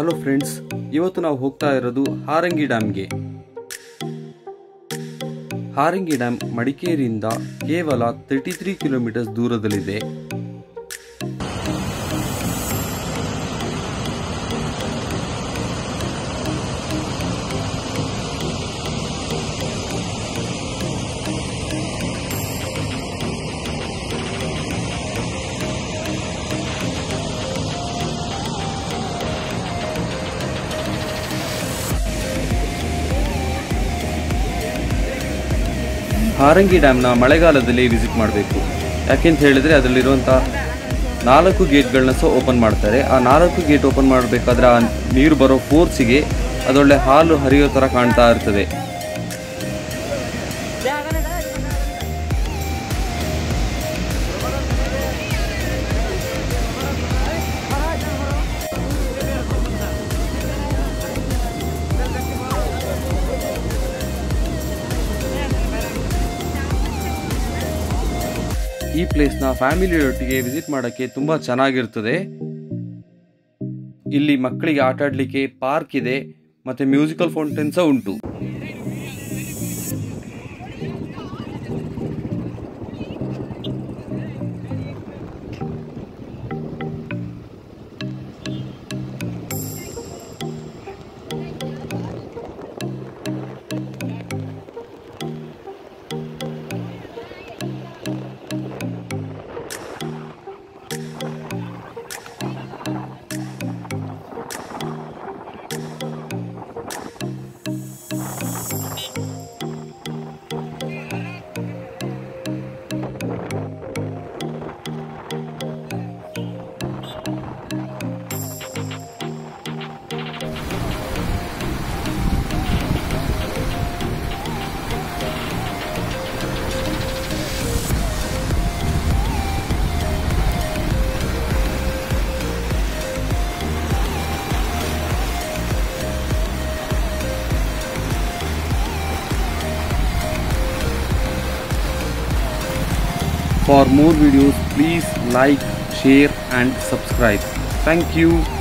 Hello friends ಇವತ್ತು ನಾವು ಹೋಗ್ತಾ ಇರೋದು ಹಾರಂಗಿ ಡ್ಯಾಮ್ಗೆ ಹಾರಂಗಿ ಡ್ಯಾಮ್ ಮಡಿಕೇರಿಯಿಂದ ಕೇವಲ ತರ್ಟಿ ತ್ರೀ ಕಿಲೋಮೀಟರ್ಸ್ ದೂರದಲ್ಲಿದೆ ಹಾರಂಗಿ ಡ್ಯಾಮ್ನ ಮಳೆಗಾಲದಲ್ಲಿ ವಿಸಿಟ್ ಮಾಡಬೇಕು ಯಾಕೆಂತ ಹೇಳಿದ್ರೆ ಅದರಲ್ಲಿರುವಂಥ ನಾಲ್ಕು ಗೇಟ್ಗಳನ್ನ ಸಹ ಓಪನ್ ಮಾಡ್ತಾರೆ ಆ ನಾಲ್ಕು ಗೇಟ್ ಓಪನ್ ಮಾಡಬೇಕಾದ್ರೆ ಆ ನೀರು ಬರೋ ಫೋರ್ಸಿಗೆ ಅದೊಳ್ಳೆ ಹಾಲು ಹರಿಯೋ ಥರ ಕಾಣ್ತಾ ಇರ್ತದೆ ಈ ಪ್ಲೇಸ್ನ ಫ್ಯಾಮಿಲಿಯೊಟ್ಟಿಗೆ ವಿಸಿಟ್ ಮಾಡೋಕ್ಕೆ ತುಂಬ ಚೆನ್ನಾಗಿರ್ತದೆ ಇಲ್ಲಿ ಮಕ್ಕಳಿಗೆ ಆಟ ಆಡಲಿಕ್ಕೆ ಪಾರ್ಕ್ ಇದೆ ಮತ್ತು ಮ್ಯೂಸಿಕಲ್ ಫೌಂಟೇನ್ ಸಹ ಉಂಟು For more videos, please like, share and subscribe. Thank you.